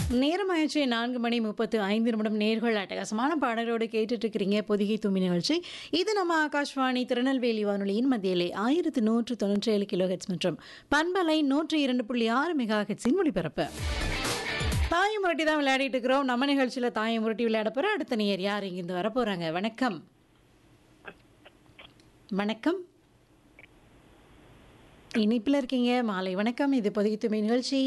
நேரமாயிடுச்சு நான்கு மணி முப்பத்து ஐந்து நிமிடம் நேர்கள் அட்டகாசமான பாடலோடு கேட்டுட்டு இருக்கிறீங்க பொதிகை தும்பி நிகழ்ச்சி இது நம்ம ஆகாஷ்வாணி திருநெல்வேலி வானொலியின் மத்தியிலே ஆயிரத்து நூற்று தொண்ணூற்றி ஏழு கிலோ ஹெட்ஸ் மற்றும் பண்பலை நூற்றி இரண்டு புள்ளி ஆறு மெகா ஹெட்ஸின் ஒளிபரப்பு தாயம் முரட்டி தான் விளையாடிட்டு இருக்கிறோம் நம்ம நிகழ்ச்சியில் தாயம் முரட்டி விளையாட போகிறோம் அடுத்த நேர் யார் இங்கிருந்து வர போகிறாங்க வணக்கம் வணக்கம் இனிப்பில் இருக்கீங்க மாலை வணக்கம் இது பொதிகை தும்பி நிகழ்ச்சி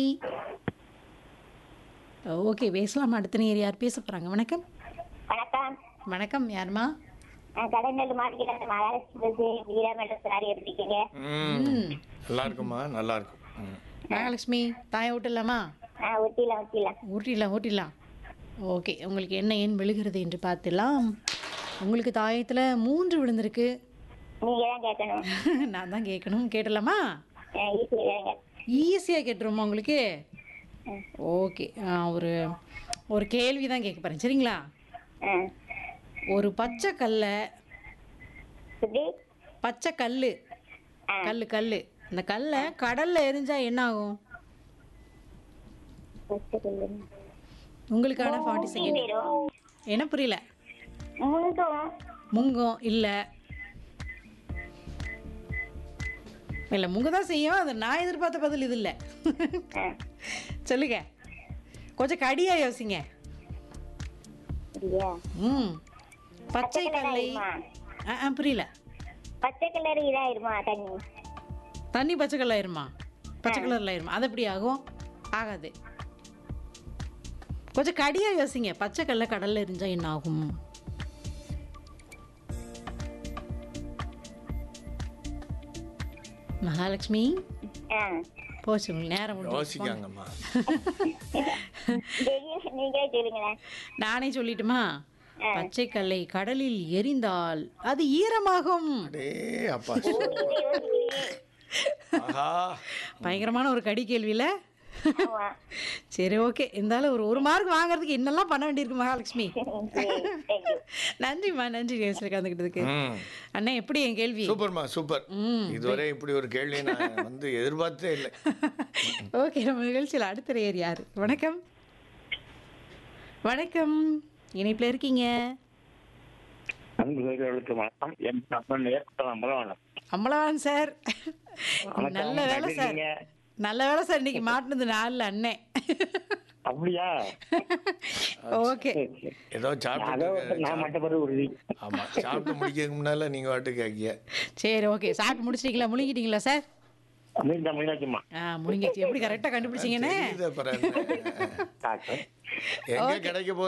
ஓகே பேசலாம் அடுத்த நேர் யார் பேச போகிறாங்க வணக்கம் வணக்கம் வணக்கம் யாருமா நான் கடநெல் மாவட்டத்தில் மகாலட்சுமி பேசி வீராமேடம் சாரி இருக்கீங்க ம் நல்லா இருக்குமா நல்லா இருக்கும் ம். நாகலட்சுமி தாயை விட்டுலாமா ஆ ஒட்டிலாம் ஒட்டிலாம் ஊட்டிடலாம் ஊட்டிடலாம் ஓகே உங்களுக்கு என்ன ஏன் விழுகிறது என்று பார்த்துலாம் உங்களுக்கு தாயத்தில் மூன்று விழுந்திருக்கு நீங்க தான் கேட்கணும் நான் தான் கேட்கணும் கேட்டலாமா ஈஸியாக கேளுங்க ஈஸியாக கேட்டுருமா உங்களுக்கு ஓகே ஒரு ஒரு கேள்வி தான் கேட்க போகிறேன் சரிங்களா ஆ ஒரு பச்சை கல்லை எப்படி பச்சை கல் கல் கல் அந்த கல்லை கடலில் எரிஞ்சா என்ன ஆகும் ஃபர்ஸ்ட் சொல்லுங்க உங்களுக்கான ஃபார்ட்டி செகண்ட் வெறும் என்ன புரியல முங்கும் முங்கம் இல்லை இல்லை முங்க தான் செய்யும் அது நான் எதிர்பார்த்த பதில் இது இல்லை ஆ சொல்லுங்க கொஞ்சம் கடியா யோசிங்க இல்லையா ம் பச்சை கலர் கடலை ஆயிருமா? ஆ ஆ, புரியல பச்சை கலர் இதாயிருமா தண்ணி தண்ணி பச்சை கலர் ஆயிருமா பச்சை கலரில் ஆயிருமா அது எப்படி ஆகும் ஆகாது கொஞ்சம் கடியா யோசிங்க பச்சை கல்ல கடல்ல எரிஞ்சா என்ன ஆகும் மகாலட்சுமி ஆ போச்சு உங்களுக்கு நேரம் முடிஞ்சு யோசிக்காங்கம்மா தெரியும் நீங்களே சொல்லுங்களேன் நானே சொல்லட்டுமா பச்சை கல்லை கடலில் எரிந்தால் அது ஈரமாகும் அடே அப்பா ஆஹா பயங்கரமான ஒரு கடி கேள்வியில ஆமா சரி ஓகே இருந்தாலும் ஒரு ஒரு மார்க் வாங்குறதுக்கு என்னெல்லாம் பண்ண வேண்டியிருக்கு மகாலட்சுமி தேங்க்யூ நன்றிம்மா நன்றி நேசில் கலந்துக்கிட்டதுக்கு ம் அண்ணா எப்படி என் கேள்வி சூப்பர்மா சூப்பர் இதுவரை இப்படி ஒரு கேள்வி நான் வந்து எதிர்பார்த்தே இல்லை ஓகே நம்ம நிகழ்ச்சியில் அடுத்த நேர் யார் வணக்கம் வணக்கம் இணைப்பில் இருக்கீங்க அன்பு நேயர்களுக்கு வணக்கம் என் அப்பன் ஏற்பட்ட அம்பலவாணம் அம்பலவான் சார் வணக்கம், நல்ல வேலை எப்படி சார் இருக்கீங்க? நல்ல வேலை சார் இன்னைக்கு மாட்டினது நாளில் அண்ணன் அப்படியா ஓகே சரி, சரி. ஏதோ அதோ சாப்பிட்டு நான் மட்டப்படி உறுதி ஆமா சாப்பிட்டு முடிக்கிறதுக்கு முன்னால நீங்க வாட்டு கேக்கிய சரி ஓகே சாப்பிட்டு முடிச்சிட்டீங்களா முழுங்கிட்டீங்களா சார் மீண்டும் மீனாச்சுமா ஆ முழுங்கிச்சு எப்படி கரெக்டாக கண்டுபிடிச்சிங்கண்ணே தெரியுது அப்புறம் என்ன? டாக்டர் எங்க கிடைக்க போகுது